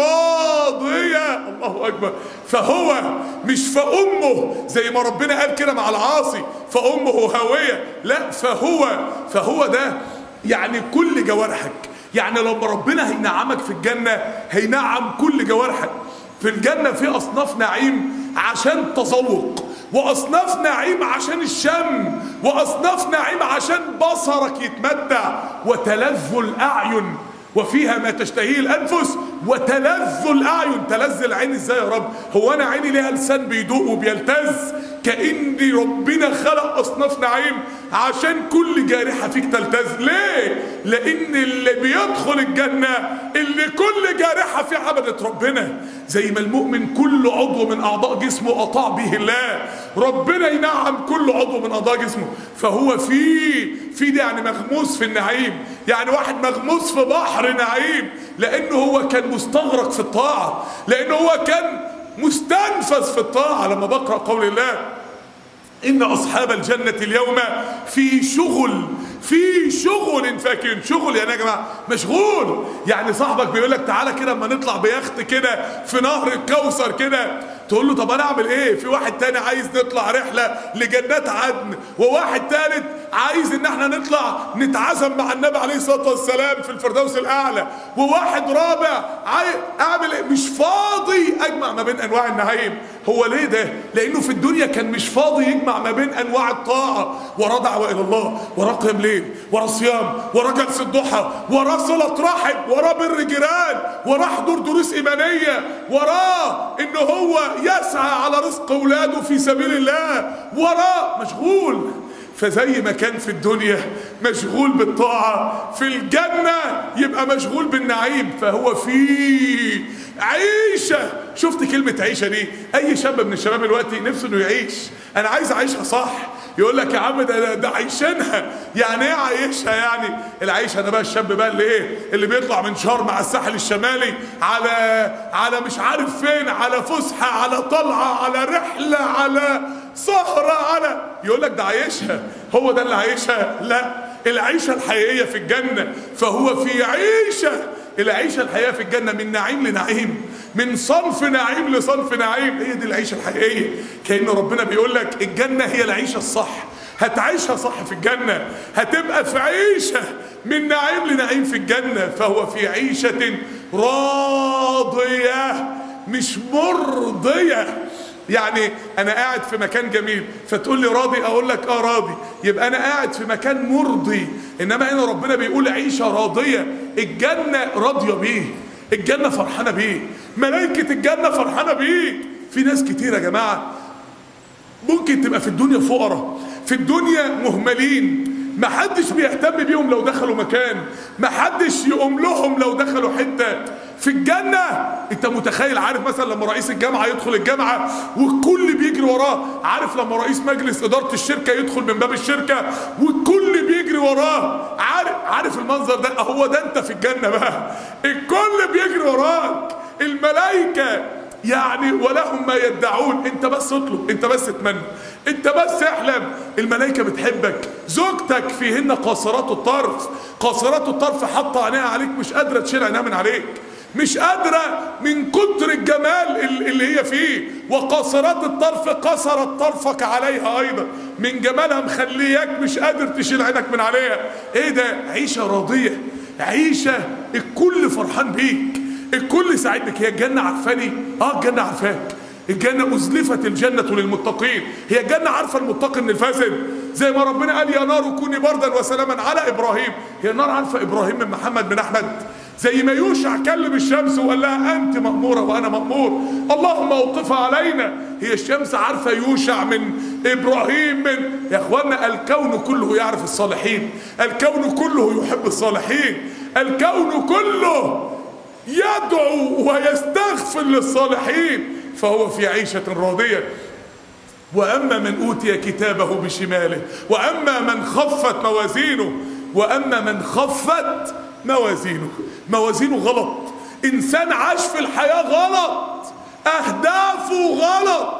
راضية الله اكبر فهو مش فامه زي ما ربنا قال كده مع العاصي فامه هاوية لا فهو فهو ده يعني كل جوارحك يعني لما ربنا هينعمك في الجنة هينعم كل جوارحك في الجنة في أصناف نعيم عشان تذوق واصناف نعيم عشان الشم واصناف نعيم عشان بصرك يتمتع وتلذ الاعين وفيها ما تشتهيه الانفس وتلذ الاعين تلذ العين ازاي يا رب هو انا عيني ليها لسان بيدوق وبيلتز كان ربنا خلق اصناف نعيم عشان كل جارحه فيك تلتز ليه لان اللي بيدخل الجنه اللي كل جارحه فيه عبدت ربنا زي ما المؤمن كل عضو من اعضاء جسمه اطاع به الله ربنا ينعم كل عضو من اعضاء جسمه فهو في في ده يعني مغموس في النعيم يعني واحد مغموس في بحر نعيم لانه هو كان مستغرق في الطاعه لانه هو كان مستنفذ في الطاعه لما بقرا قول الله إن أصحاب الجنة اليوم في شغل في شغل فاكرين شغل يعني يا جماعة مشغول يعني صاحبك بيقول لك تعالى كده اما نطلع بيخت كده في نهر الكوثر كده تقول له طب انا اعمل ايه في واحد تاني عايز نطلع رحلة لجنات عدن وواحد تالت عايز ان احنا نطلع نتعزم مع النبي عليه الصلاة والسلام في الفردوس الاعلى وواحد رابع عايز اعمل ايه مش فاضي اجمع ما بين انواع النعيم هو ليه ده لانه في الدنيا كان مش فاضي يجمع ما بين انواع الطاعة وراه دعوة الى الله وراه قيام ليل وراه صيام وراه جلسة ضحى وراه صلة رحم وراه بر جيران وراه حضور دروس ايمانية وراه ان هو يسعى على رزق اولاده في سبيل الله وراه مشغول فزي ما كان في الدنيا مشغول بالطاعة في الجنة يبقى مشغول بالنعيم فهو في عيشة شفت كلمة عيشة دي أي شاب من الشباب دلوقتي نفسه إنه يعيش أنا عايز أعيشها صح يقول لك يا عم ده ده عايشينها يعني ايه عايشها يعني العيشه ده بقى الشاب بقى اللي ايه اللي بيطلع من شرم على الساحل الشمالي على على مش عارف فين على فسحه على طلعه على رحله على سهره على يقول لك ده عايشها هو ده اللي عايشها لا العيشه الحقيقيه في الجنه فهو في عيشه العيشه الحقيقيه في الجنه من نعيم لنعيم من صنف نعيم لصنف نعيم هي دي العيشه الحقيقيه كأن ربنا بيقول لك الجنه هي العيشه الصح هتعيشها صح في الجنة هتبقى في عيشة من نعيم لنعيم في الجنة فهو في عيشة راضية مش مرضية يعني انا قاعد في مكان جميل فتقول لي راضي اقول لك اه راضي يبقى انا قاعد في مكان مرضي انما هنا ربنا بيقول عيشه راضيه الجنه راضيه بيه الجنه فرحانه بيه ملائكه الجنه فرحانه بيه في ناس كتير يا جماعه ممكن تبقى في الدنيا فقراء في الدنيا مهملين محدش بيهتم بيهم لو دخلوا مكان محدش يقوم لهم لو دخلوا حته في الجنة انت متخيل عارف مثلا لما رئيس الجامعة يدخل الجامعة والكل بيجري وراه عارف لما رئيس مجلس إدارة الشركة يدخل من باب الشركة والكل بيجري وراه عارف عارف المنظر ده هو ده انت في الجنة بقى الكل بيجري وراك الملائكة يعني ولهم ما يدعون انت بس اطلب انت بس اتمنى انت بس احلم الملائكة بتحبك زوجتك فيهن قاصرات الطرف قاصرات الطرف حاطه عينيها عليك مش قادرة تشيل عينها من عليك مش قادرة من كتر الجمال اللي هي فيه وقاصرات الطرف قصرت طرفك عليها ايضا من جمالها مخلياك مش قادر تشيل عينك من عليها ايه ده عيشة راضية عيشة الكل فرحان بيك الكل سعيد بك هي الجنة عارفاني اه الجنة عارفاك الجنة أزلفت الجنة للمتقين هي الجنة عارفة المتقي من الفاسد زي ما ربنا قال يا نار كوني بردا وسلاما على إبراهيم هي النار عارفة إبراهيم من محمد من أحمد زي ما يوشع كلم الشمس وقال لها أنت مأمورة وأنا مأمور اللهم أوقفها علينا هي الشمس عارفة يوشع من إبراهيم من يا إخوانا الكون كله يعرف الصالحين الكون كله يحب الصالحين الكون كله يدعو ويستغفر للصالحين فهو في عيشة راضية وأما من أوتي كتابه بشماله وأما من خفت موازينه وأما من خفت موازينه موازينه غلط إنسان عاش في الحياة غلط أهدافه غلط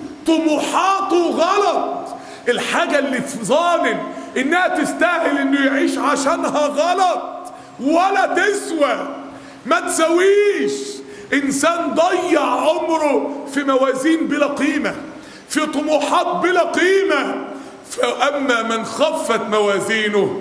طموحاته غلط الحاجة اللي في ظانن إنها تستاهل إنه يعيش عشانها غلط ولا تسوى ما تسويش انسان ضيع عمره في موازين بلا قيمة في طموحات بلا قيمة فأما من خفت موازينه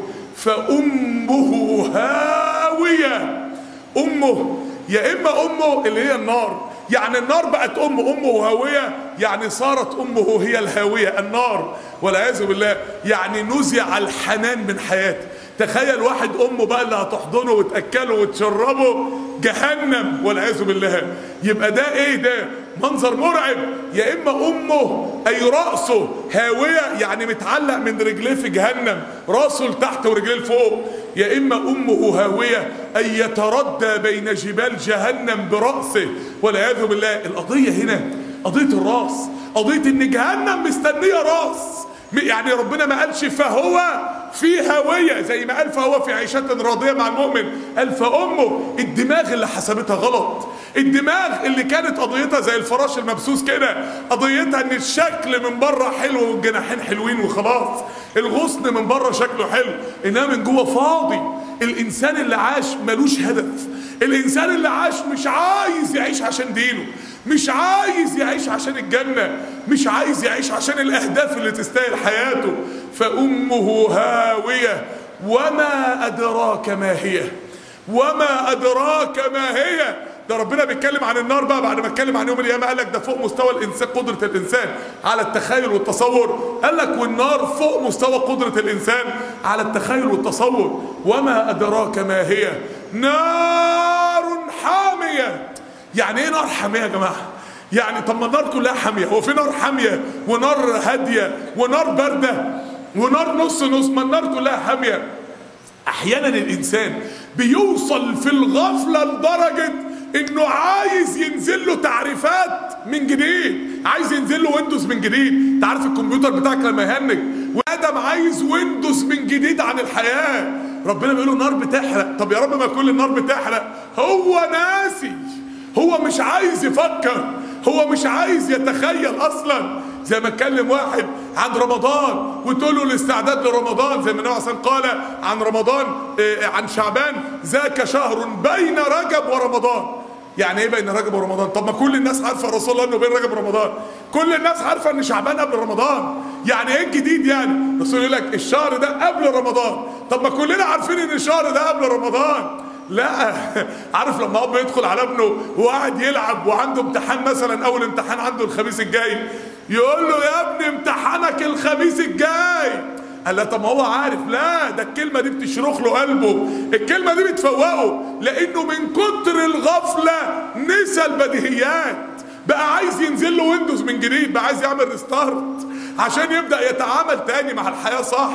فأمه هاوية أمه يا إما أمه اللي هي النار يعني النار بقت ام امه هاويه يعني صارت امه هي الهاويه النار والعياذ بالله يعني نزع الحنان من حياته تخيل واحد امه بقى اللي هتحضنه وتاكله وتشربه جهنم والعياذ بالله يبقى ده ايه ده منظر مرعب يا اما امه اي راسه هاويه يعني متعلق من رجليه في جهنم راسه لتحت ورجليه لفوق يا اما امه هاويه اي يتردى بين جبال جهنم براسه والعياذ بالله القضيه هنا قضيه الراس قضيه ان جهنم مستنيه راس يعني ربنا ما قالش فهو في هوية زي ما قال فهو في عيشة راضية مع المؤمن قال فأمه الدماغ اللي حسبتها غلط الدماغ اللي كانت قضيتها زي الفراش المبسوس كده قضيتها ان الشكل من بره حلو والجناحين حلوين وخلاص الغصن من بره شكله حلو انما من جوه فاضي الانسان اللي عاش ملوش هدف الانسان اللي عاش مش عايز يعيش عشان دينه مش عايز يعيش عشان الجنة مش عايز يعيش عشان الأهداف اللي تستاهل حياته فأمه هاوية وما أدراك ما هي وما أدراك ما هي ده ربنا بيتكلم عن النار بقى بعد ما اتكلم عن يوم القيامه قال لك ده فوق مستوى الانسان قدره الانسان على التخيل والتصور قال لك والنار فوق مستوى قدره الانسان على التخيل والتصور وما ادراك ما هي نار حاميه يعني ايه نار حاميه يا جماعه يعني طب ما النار كلها حاميه هو في نار حاميه ونار هاديه ونار بارده ونار نص نص ما النار كلها حاميه احيانا الانسان بيوصل في الغفله لدرجه انه عايز ينزل له تعريفات من جديد عايز ينزل له ويندوز من جديد انت عارف الكمبيوتر بتاعك لما يهنج وادم عايز ويندوز من جديد عن الحياه ربنا بيقول له نار بتحرق طب يا رب ما كل النار بتحرق هو ناسي هو مش عايز يفكر هو مش عايز يتخيل اصلا زي ما اتكلم واحد عن رمضان وتقول له الاستعداد لرمضان زي ما النبي عليه قال عن رمضان عن شعبان ذاك شهر بين رجب ورمضان يعني ايه بين رجب ورمضان طب ما كل الناس عارفه رسول الله انه بين رجب ورمضان كل الناس عارفه ان شعبان قبل رمضان يعني ايه الجديد يعني الرسول يقول لك الشهر ده قبل رمضان طب ما كلنا عارفين ان الشهر ده قبل رمضان لا عارف لما اب يدخل على ابنه وقاعد يلعب وعنده امتحان مثلا اول امتحان عنده الخميس الجاي يقول له يا ابني امتحانك الخميس الجاي قال لا طب ما هو عارف لا ده الكلمه دي بتشرخ له قلبه الكلمه دي بتفوقه لانه من كتر الغفله نسى البديهيات بقى عايز ينزل له ويندوز من جديد بقى عايز يعمل ريستارت عشان يبدا يتعامل تاني مع الحياه صح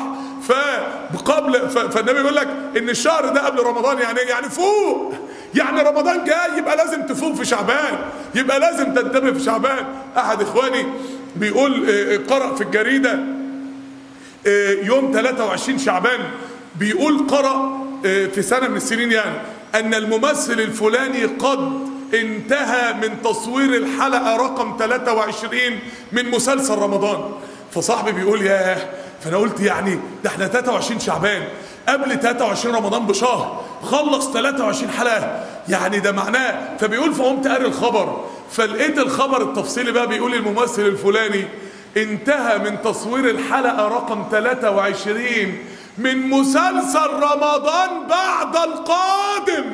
فقبل فالنبي بيقول لك ان الشهر ده قبل رمضان يعني يعني فوق يعني رمضان جاي يبقى لازم تفوق في شعبان يبقى لازم تنتبه في شعبان احد اخواني بيقول قرأ في الجريدة يوم 23 شعبان بيقول قرأ في سنة من السنين يعني ان الممثل الفلاني قد انتهى من تصوير الحلقة رقم 23 من مسلسل رمضان فصاحبي بيقول ياه فانا قلت يعني ده احنا 23 شعبان قبل 23 رمضان بشهر خلص 23 حلقه يعني ده معناه فبيقول فقمت قاري الخبر فلقيت الخبر التفصيلي بقى بيقول الممثل الفلاني انتهى من تصوير الحلقه رقم 23 من مسلسل رمضان بعد القادم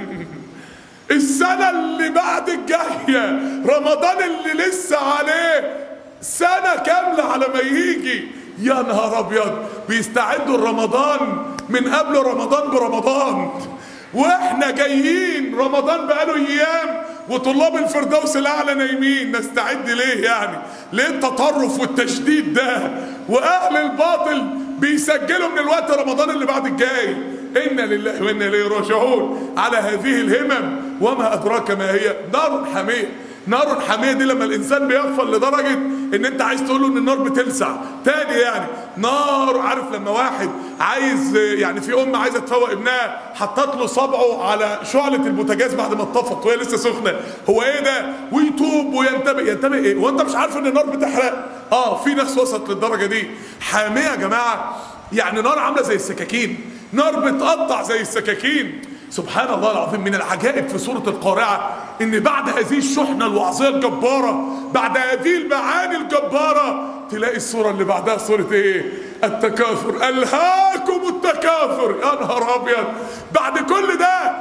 السنه اللي بعد الجايه رمضان اللي لسه عليه سنه كامله على ما يجي يا نهار ابيض بيستعدوا لرمضان من قبل رمضان برمضان واحنا جايين رمضان بقاله ايام وطلاب الفردوس الاعلى نايمين نستعد ليه يعني ليه التطرف والتشديد ده واهل الباطل بيسجلوا من الوقت رمضان اللي بعد الجاي انا لله وانا اليه راجعون على هذه الهمم وما ادراك ما هي نار حميه نار حاميه دي لما الانسان بيغفل لدرجه ان انت عايز تقول له ان النار بتلسع تاني يعني نار عارف لما واحد عايز يعني في ام عايزه تفوق ابنها حطت له صبعه على شعله البوتاجاز بعد ما اتطفت وهي لسه سخنه هو ايه ده ويتوب وينتبه ينتبه ايه هو انت مش عارف ان النار بتحرق اه في ناس وصلت للدرجه دي حاميه يا جماعه يعني نار عامله زي السكاكين نار بتقطع زي السكاكين سبحان الله العظيم من العجائب في سورة القارعة ان بعد هذه الشحنة الوعظية الجبارة بعد هذه المعاني الجبارة تلاقي السورة اللي بعدها سورة ايه التكاثر ألهاكم التكاثر يا نهار أبيض بعد كل ده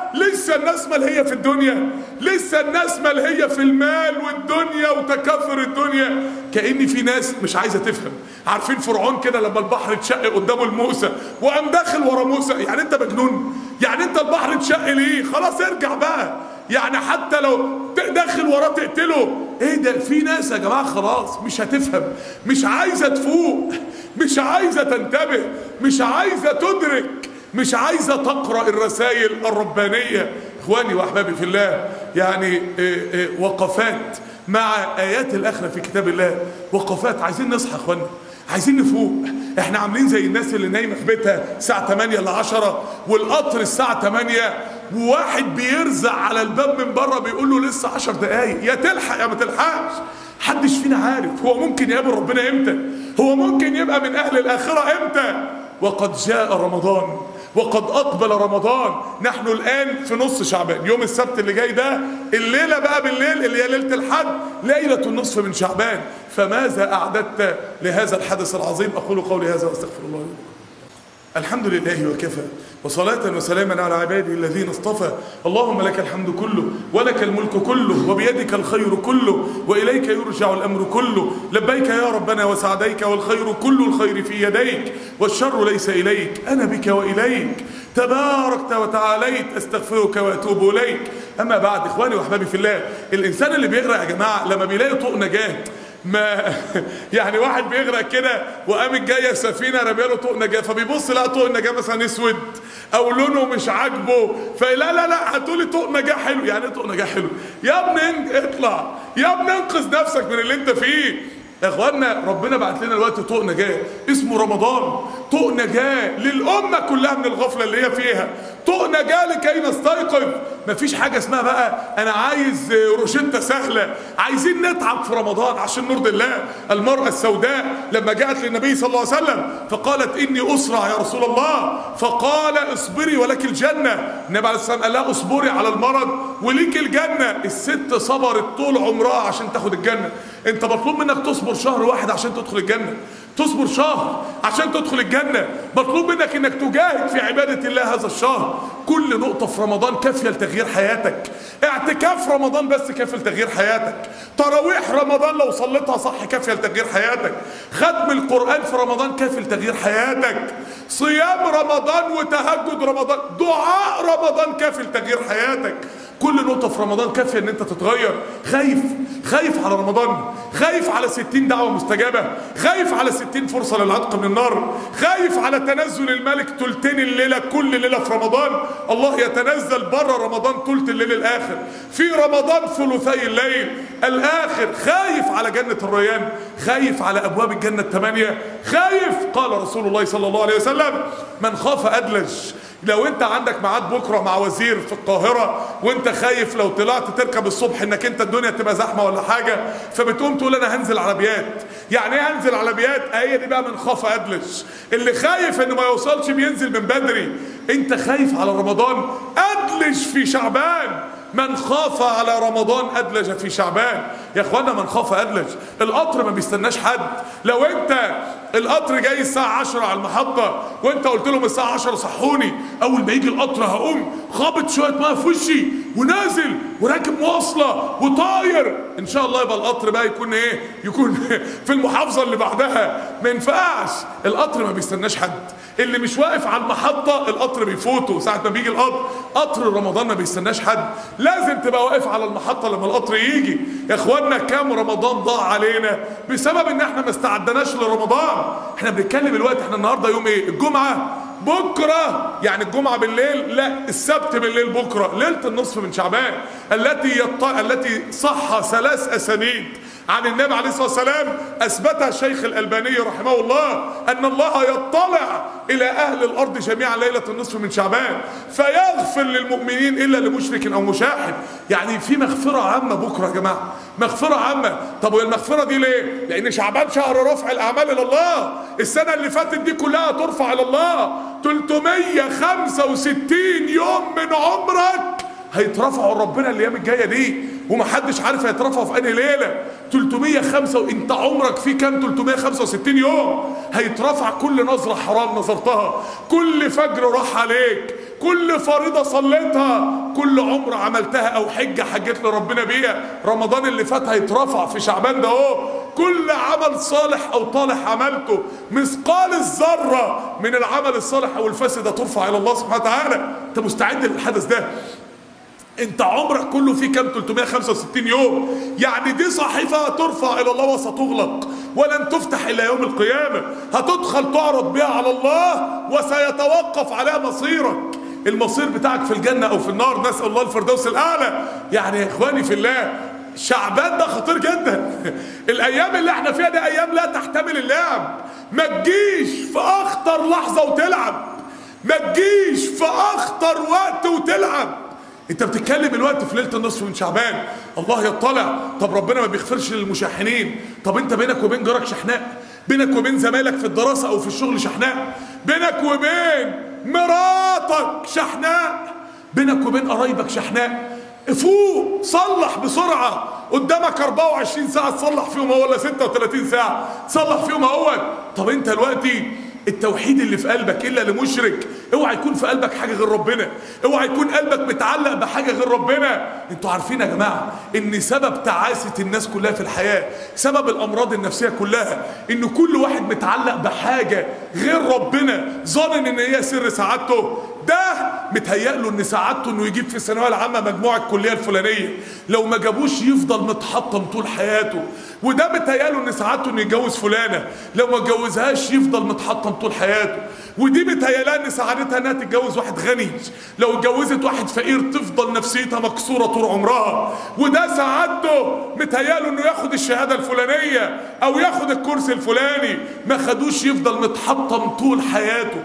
لسه الناس ملهية في الدنيا لسه الناس ملهية في المال والدنيا وتكاثر الدنيا كأن في ناس مش عايزة تفهم عارفين فرعون كده لما البحر اتشق قدامه لموسى وقام داخل ورا موسى يعني انت مجنون يعني انت البحر اتشق ليه خلاص ارجع بقى يعني حتى لو داخل وراه تقتله ايه ده في ناس يا جماعه خلاص مش هتفهم مش عايزه تفوق مش عايزه تنتبه مش عايزه تدرك مش عايزه تقرا الرسائل الربانيه اخواني واحبابي في الله يعني إيه إيه وقفات مع ايات الاخره في كتاب الله وقفات عايزين نصحى يا اخوانا عايزين نفوق احنا عاملين زي الناس اللي نايمه في بيتها الساعه 8 ل 10 والقطر الساعه 8 وواحد بيرزع على الباب من بره بيقول له لسه 10 دقايق يا تلحق يا ما تلحقش محدش فينا عارف هو ممكن يقابل ربنا امتى هو ممكن يبقى من اهل الاخره امتى وقد جاء رمضان وقد اقبل رمضان نحن الان في نص شعبان يوم السبت اللي جاي ده الليله بقى بالليل اللي هي ليله الحد ليله النصف من شعبان فماذا اعددت لهذا الحدث العظيم اقول قولي هذا واستغفر الله لي الحمد لله وكفى وصلاة وسلاما على عباده الذين اصطفى اللهم لك الحمد كله ولك الملك كله وبيدك الخير كله وإليك يرجع الأمر كله لبيك يا ربنا وسعديك والخير كل الخير في يديك والشر ليس إليك أنا بك وإليك تباركت وتعاليت استغفرك واتوب اليك اما بعد اخواني واحبابي في الله الانسان اللي بيغرق يا جماعه لما بيلاقي طوق نجاه ما يعني واحد بيغرق كده وقامت جايه سفينه رميه له طوق نجاه فبيبص لقى طوق النجاه مثلا اسود او لونه مش عاجبه فلا لا لا هاتولي طوق نجاه حلو يعني ايه طوق نجاه حلو يا ابني اطلع يا ابني انقذ نفسك من اللي انت فيه يا اخوانا ربنا بعت لنا دلوقتي طوق نجاه اسمه رمضان طوق نجاه للامه كلها من الغفله اللي هي فيها طوق نجاه لكي نستيقظ مفيش حاجه اسمها بقى انا عايز روشته سهله عايزين نتعب في رمضان عشان نرضي الله المراه السوداء لما جاءت للنبي صلى الله عليه وسلم فقالت اني اسرع يا رسول الله فقال اصبري ولك الجنه النبي عليه الصلاه والسلام قال لها اصبري على المرض وليك الجنه الست صبرت طول عمرها عشان تاخد الجنه انت مطلوب منك تصبر شهر واحد عشان تدخل الجنه تصبر شهر عشان تدخل الجنة مطلوب منك انك تجاهد في عبادة الله هذا الشهر كل نقطة في رمضان كافية لتغيير حياتك اعتكاف رمضان بس كافي لتغيير حياتك تراويح رمضان لو صليتها صح كافية لتغيير حياتك ختم القرآن في رمضان كافي لتغيير حياتك صيام رمضان وتهجد رمضان دعاء رمضان كافي لتغيير حياتك كل نقطة في رمضان كافية ان انت تتغير خايف خايف على رمضان خايف على ستين دعوة مستجابة خايف على ستين فرصة للعتق من النار خايف على تنزل الملك تلتين الليلة كل ليلة في رمضان الله يتنزل بره رمضان تلت الليل الاخر في رمضان ثلثي الليل الاخر خايف على جنة الريان خايف على ابواب الجنة الثمانية خايف قال رسول الله صلى الله عليه وسلم من خاف ادلج لو انت عندك ميعاد بكره مع وزير في القاهره وانت خايف لو طلعت تركب الصبح انك انت الدنيا تبقى زحمه ولا حاجه فبتقوم تقول انا هنزل على بيات يعني ايه هنزل على بيات هي دي بقى من خاف ادلج اللي خايف انه ما يوصلش بينزل من بدري انت خايف على رمضان ادلج في شعبان من خاف على رمضان ادلج في شعبان يا اخوانا من خاف ادلج القطر ما بيستناش حد لو انت القطر جاي الساعة 10 على المحطة وانت قلت لهم الساعة 10 صحوني اول ما يجي القطر هقوم خابط شوية ميه في وشي ونازل وراكب مواصلة وطاير ان شاء الله يبقى القطر بقى يكون ايه يكون في المحافظة اللي بعدها ما ينفعش القطر ما بيستناش حد اللي مش واقف على المحطة القطر بيفوته ساعة ما بيجي القطر قطر رمضان ما بيستناش حد لازم تبقى واقف على المحطة لما القطر يجي يا اخوانا كام رمضان ضاع علينا بسبب ان احنا ما استعدناش لرمضان احنا بنتكلم الوقت احنا النهاردة يوم ايه الجمعة بكرة يعني الجمعة بالليل لا السبت بالليل بكرة ليلة النصف من شعبان التي يط... التي صح ثلاث اسانيد عن النبي عليه الصلاة والسلام أثبتها الشيخ الألباني رحمه الله أن الله يطلع إلى أهل الأرض جميعا ليلة النصف من شعبان فيغفر للمؤمنين إلا لمشرك أو مشاحن يعني في مغفرة عامة بكرة يا جماعة مغفرة عامة طب والمغفرة دي ليه؟ لأن شعبان شهر رفع الأعمال إلى الله السنة اللي فاتت دي كلها ترفع إلى الله 365 يوم من عمرك هيترفعوا ربنا الايام الجايه دي ومحدش عارف هيترفعوا في انهي ليله 305 وانت عمرك فيه كام 365 يوم هيترفع كل نظره حرام نظرتها كل فجر راح عليك كل فريضه صليتها كل عمره عملتها او حجه حجيت لربنا بيها رمضان اللي فات هيترفع في شعبان ده اهو كل عمل صالح او طالح عملته مثقال الذره من العمل الصالح او الفاسد ترفع الى الله سبحانه وتعالى انت مستعد للحدث ده انت عمرك كله فيه كام 365 يوم يعني دي صحيفة ترفع الى الله وستغلق ولن تفتح الى يوم القيامة هتدخل تعرض بها على الله وسيتوقف عليها مصيرك المصير بتاعك في الجنة او في النار نسأل الله الفردوس الاعلى يعني يا اخواني في الله شعبان ده خطير جدا الايام اللي احنا فيها دي ايام لا تحتمل اللعب ما تجيش في اخطر لحظة وتلعب ما تجيش في اخطر وقت وتلعب انت بتتكلم الوقت في ليله النصف من شعبان الله يطلع طب ربنا ما بيغفرش للمشاحنين طب انت بينك وبين جارك شحناء بينك وبين زمايلك في الدراسه او في الشغل شحناء بينك وبين مراتك شحناء بينك وبين قرايبك شحناء فوق صلح بسرعة قدامك 24 ساعة تصلح فيهم هو ولا 36 ساعة تصلح فيهم اهوت طب انت دلوقتي التوحيد اللي في قلبك الا لمشرك اوعى يكون في قلبك حاجه غير ربنا اوعى يكون قلبك متعلق بحاجه غير ربنا انتوا عارفين يا جماعه ان سبب تعاسه الناس كلها في الحياه سبب الامراض النفسيه كلها ان كل واحد متعلق بحاجه غير ربنا ظانن ان هي سر سعادته ده متهيأ له ان سعادته انه يجيب في الثانويه العامه مجموع الكليه الفلانيه لو ما جابوش يفضل متحطم طول حياته وده متهيأ له ان سعادته انه يتجوز فلانه لو ما اتجوزهاش يفضل متحطم طول حياته ودي متهيألها ان سعادتها انها تتجوز واحد غني لو اتجوزت واحد فقير تفضل نفسيتها مكسوره طول عمرها وده سعادته متهيأ له انه ياخد الشهاده الفلانيه او ياخد الكرسي الفلاني ما خدوش يفضل متحطم طول حياته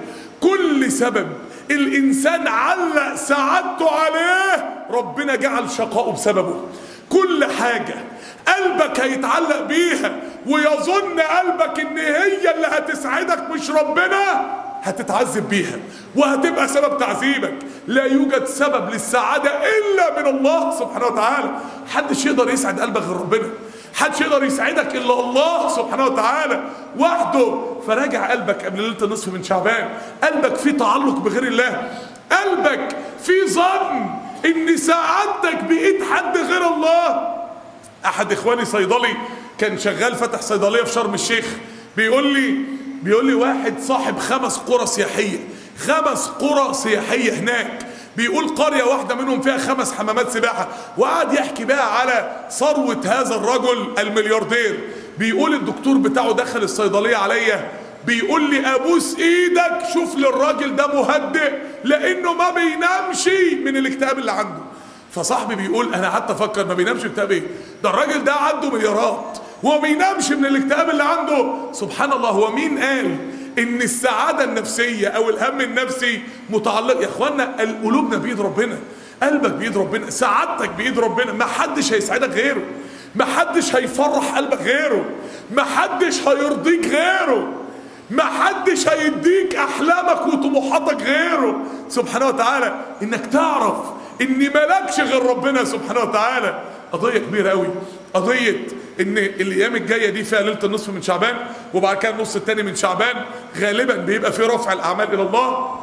كل سبب الانسان علق سعادته عليه ربنا جعل شقاؤه بسببه كل حاجه قلبك هيتعلق بيها ويظن قلبك ان هي اللي هتسعدك مش ربنا هتتعذب بيها وهتبقى سبب تعذيبك لا يوجد سبب للسعادة إلا من الله سبحانه وتعالى حدش يقدر يسعد قلبك غير ربنا حدش يقدر يسعدك إلا الله سبحانه وتعالى وحده فراجع قلبك قبل ليلة النصف من شعبان قلبك فيه تعلق بغير الله قلبك فيه ظن ان سعادتك بإيد حد غير الله احد اخواني صيدلي كان شغال فتح صيدليه في شرم الشيخ بيقول لي بيقول لي واحد صاحب خمس قرى سياحيه خمس قرى سياحيه هناك بيقول قرية واحدة منهم فيها خمس حمامات سباحة وقعد يحكي بقى على ثروة هذا الرجل الملياردير بيقول الدكتور بتاعه دخل الصيدلية عليا بيقول لي ابوس ايدك شوف لي الراجل ده مهدئ لانه ما بينامش من الاكتئاب اللي عنده فصاحبي بيقول انا قعدت افكر ما بينامش بكتاب ايه ده الراجل ده عنده مليارات هو ما بينامش من الاكتئاب اللي عنده سبحان الله هو مين قال ان السعاده النفسيه او الهم النفسي متعلق يا اخوانا قلوبنا بايد ربنا قلبك بايد ربنا سعادتك بايد ربنا ما حدش هيسعدك غيره ما حدش هيفرح قلبك غيره ما حدش هيرضيك غيره ما حدش هيديك احلامك وطموحاتك غيره سبحانه وتعالى انك تعرف ان مالكش غير ربنا سبحانه وتعالى قضيه كبيره قوي قضيه ان الايام الجايه دي فيها ليله النصف من شعبان وبعد كده النص الثاني من شعبان غالبا بيبقى في رفع الاعمال الى الله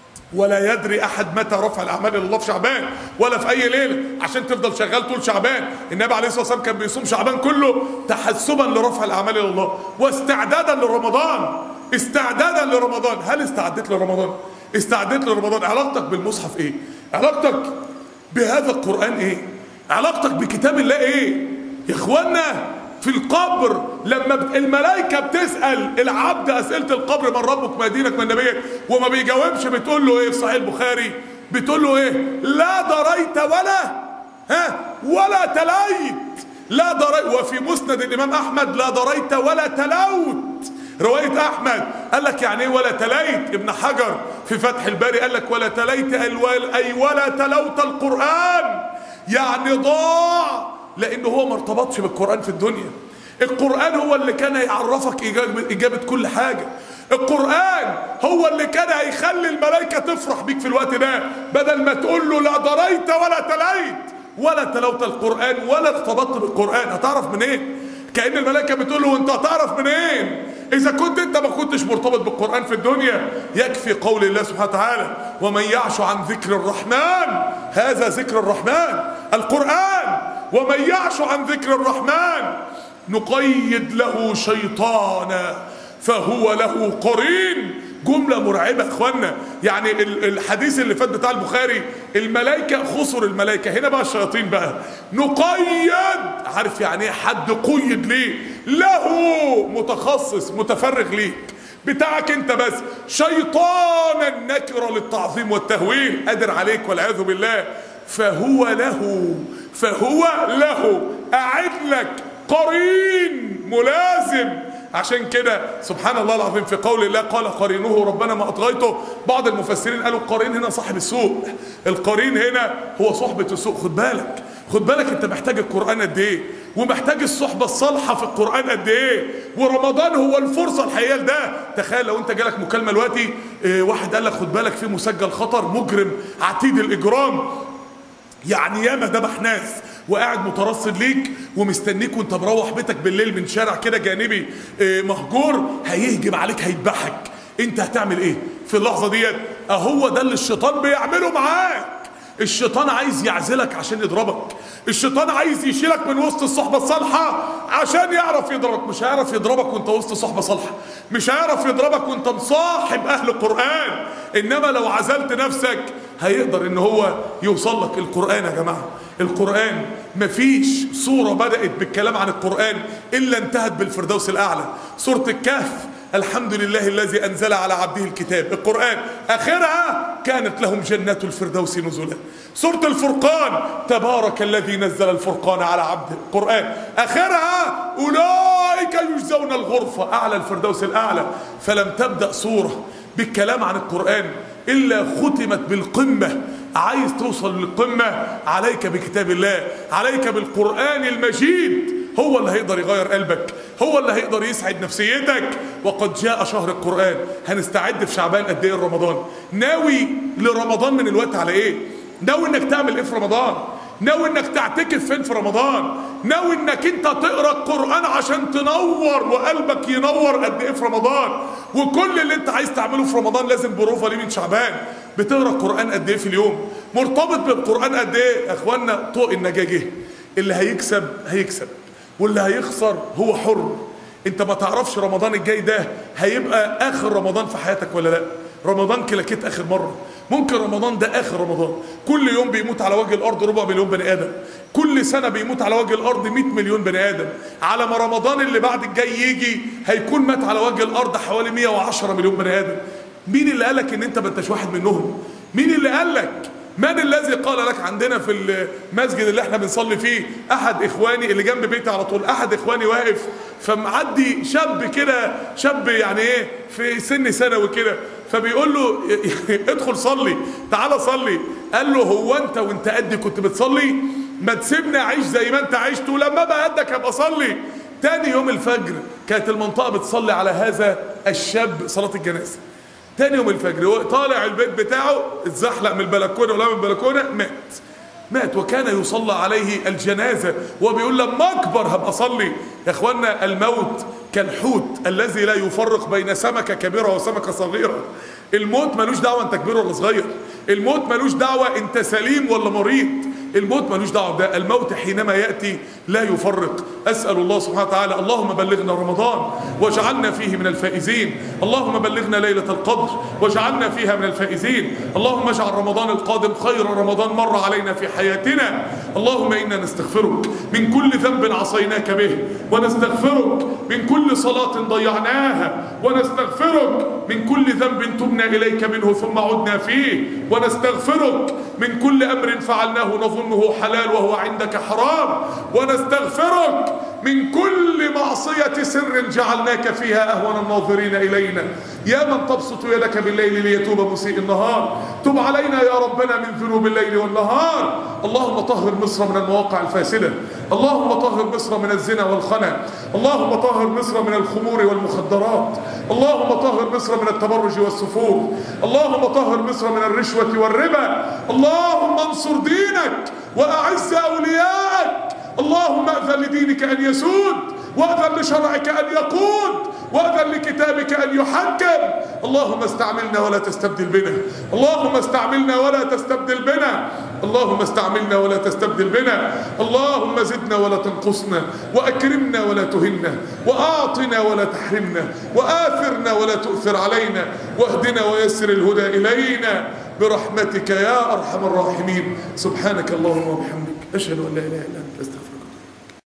ولا يدري احد متى رفع الاعمال الى الله في شعبان ولا في اي ليله عشان تفضل شغال طول شعبان النبي عليه الصلاه والسلام كان بيصوم شعبان كله تحسبا لرفع الاعمال الى الله واستعدادا لرمضان استعدادا لرمضان هل استعدت لرمضان استعدت لرمضان علاقتك بالمصحف ايه علاقتك بهذا القرآن ايه علاقتك بكتاب الله ايه يا اخوانا في القبر لما الملائكة بتسأل العبد أسئلة القبر من ربك ما دينك من نبيك وما بيجاوبش بتقول له ايه في صحيح البخاري بتقول له ايه لا دريت ولا ها ولا تليت لا دريت وفي مسند الإمام أحمد لا دريت ولا تلوت رواية أحمد قال لك يعني ايه ولا تليت ابن حجر في فتح الباري قال لك ولا تليت أي ولا تلوت القرآن يعني ضاع لأنه هو ما ارتبطش بالقرآن في الدنيا القرآن هو اللي كان يعرفك إجابة, إجابة كل حاجة القرآن هو اللي كان هيخلي الملائكة تفرح بيك في الوقت ده بدل ما تقول له لا دريت ولا تليت ولا تلاوت القرآن ولا ارتبطت بالقرآن هتعرف منين كأن الملائكة بتقول له انت هتعرف منين إذا كنت أنت ما كنتش مرتبط بالقرآن في الدنيا يكفي قول الله سبحانه وتعالى ومن يعش عن ذكر الرحمن هذا ذكر الرحمن القرآن ومن يعش عن ذكر الرحمن نقيد له شيطانا فهو له قرين جملة مرعبة يا اخوانا يعني ال- الحديث اللي فات بتاع البخاري الملائكة خسر الملائكة هنا بقى الشياطين بقى نقيد عارف يعني ايه حد قيد ليه له متخصص متفرغ ليك بتاعك انت بس شيطانا نكرة للتعظيم والتهويل قادر عليك والعياذ بالله فهو له فهو له أعد لك قرين ملازم عشان كده سبحان الله العظيم في قول الله قال قرينه ربنا ما اطغيته بعض المفسرين قالوا القرين هنا صاحب السوء القرين هنا هو صحبة السوء خد بالك خد بالك انت محتاج القرآن قد ايه ومحتاج الصحبة الصالحة في القرآن قد ايه ورمضان هو الفرصة الحقيقية لده تخيل لو انت جالك مكالمة دلوقتي اه واحد قال لك خد بالك في مسجل خطر مجرم عتيد الإجرام يعني ياما ذبح ناس وقاعد مترصد ليك ومستنيك وانت مروح بيتك بالليل من شارع كده جانبي اه، مهجور هيهجم عليك هيذبحك انت هتعمل ايه في اللحظه ديت اهو ده اللي الشيطان بيعمله معاك الشيطان عايز يعزلك عشان يضربك الشيطان عايز يشيلك من وسط الصحبة الصالحة عشان يعرف يضربك مش هيعرف يضربك وانت وسط صحبة صالحة مش هيعرف يضربك وانت مصاحب اهل قرآن انما لو عزلت نفسك هيقدر ان هو يوصل لك القرآن يا جماعة القرآن مفيش صورة بدأت بالكلام عن القرآن الا انتهت بالفردوس الاعلى سورة الكهف الحمد لله الذي انزل على عبده الكتاب القران اخرها كانت لهم جنات الفردوس نزلا سوره الفرقان تبارك الذي نزل الفرقان على عبده القران اخرها اولئك يجزون الغرفه اعلى الفردوس الاعلى فلم تبدا سوره بالكلام عن القران الا ختمت بالقمه عايز توصل للقمه عليك بكتاب الله عليك بالقران المجيد هو اللي هيقدر يغير قلبك هو اللي هيقدر يسعد نفسيتك وقد جاء شهر القرآن هنستعد في شعبان قد ايه رمضان ناوي لرمضان من الوقت على ايه ناوي انك تعمل ايه في رمضان ناوي انك تعتكف فين في رمضان ناوي انك انت تقرا القران عشان تنور وقلبك ينور قد ايه في رمضان وكل اللي انت عايز تعمله في رمضان لازم بروفه ليه من شعبان بتقرا القران قد ايه في اليوم مرتبط بالقران قد ايه يا اخوانا طوق النجاجه اللي هيكسب هيكسب واللي هيخسر هو حر انت ما تعرفش رمضان الجاي ده هيبقى اخر رمضان في حياتك ولا لا رمضان كلاكيت اخر مره ممكن رمضان ده اخر رمضان كل يوم بيموت على وجه الارض ربع مليون بني ادم كل سنه بيموت على وجه الارض 100 مليون بني ادم على ما رمضان اللي بعد الجاي يجي هيكون مات على وجه الارض حوالي 110 مليون بني ادم مين اللي قالك ان انت ما انتش واحد منهم مين اللي قالك من الذي قال لك عندنا في المسجد اللي احنا بنصلي فيه احد اخواني اللي جنب بيتي على طول احد اخواني واقف فمعدي شاب كده شاب يعني ايه في سن ثانوي كده فبيقول له ادخل صلي تعالى صلي قال له هو انت وانت قدي كنت بتصلي ما تسيبني اعيش زي ما انت عشت ولما بقى قدك ابقى اصلي تاني يوم الفجر كانت المنطقه بتصلي على هذا الشاب صلاه الجنازه تاني يوم الفجر هو طالع البيت بتاعه اتزحلق من البلكونه ولا من البلكونه مات مات وكان يصلى عليه الجنازه وبيقول لما اكبر هبقى اصلي يا اخوانا الموت كالحوت الذي لا يفرق بين سمكه كبيره وسمكه صغيره الموت ملوش دعوه انت كبير ولا صغير الموت ملوش دعوه انت سليم ولا مريض الموت ملوش دعوه بده الموت حينما ياتي لا يفرق اسال الله سبحانه وتعالى اللهم بلغنا رمضان واجعلنا فيه من الفائزين اللهم بلغنا ليله القدر واجعلنا فيها من الفائزين اللهم اجعل رمضان القادم خير رمضان مر علينا في حياتنا اللهم انا نستغفرك من كل ذنب عصيناك به ونستغفرك من كل صلاه ضيعناها ونستغفرك من كل ذنب تبنا اليك منه ثم عدنا فيه ونستغفرك من كل امر فعلناه نظنه حلال وهو عندك حرام ونستغفرك من كل معصية سر جعلناك فيها أهون الناظرين إلينا يا من تبسط يدك بالليل ليتوب مسيء النهار تب علينا يا ربنا من ذنوب الليل والنهار اللهم طهر مصر من المواقع الفاسدة اللهم طهر مصر من الزنا والخنا اللهم طهر مصر من الخمور والمخدرات اللهم طهر مصر من التبرج والسفور اللهم طهر مصر من الرشوة والربا اللهم انصر دينك دينك وأعز أولياءك اللهم أذن لدينك أن يسود وأذن لشرعك أن يقود وأذن لكتابك أن يحكم اللهم استعملنا ولا تستبدل بنا اللهم استعملنا ولا تستبدل بنا اللهم استعملنا ولا تستبدل بنا اللهم زدنا ولا تنقصنا وأكرمنا ولا تهنا وأعطنا ولا تحرمنا وآثرنا ولا تؤثر علينا واهدنا ويسر الهدى إلينا برحمتك يا أرحم الراحمين سبحانك اللهم وبحمدك أشهد أن لا إله إلا أنت أستغفرك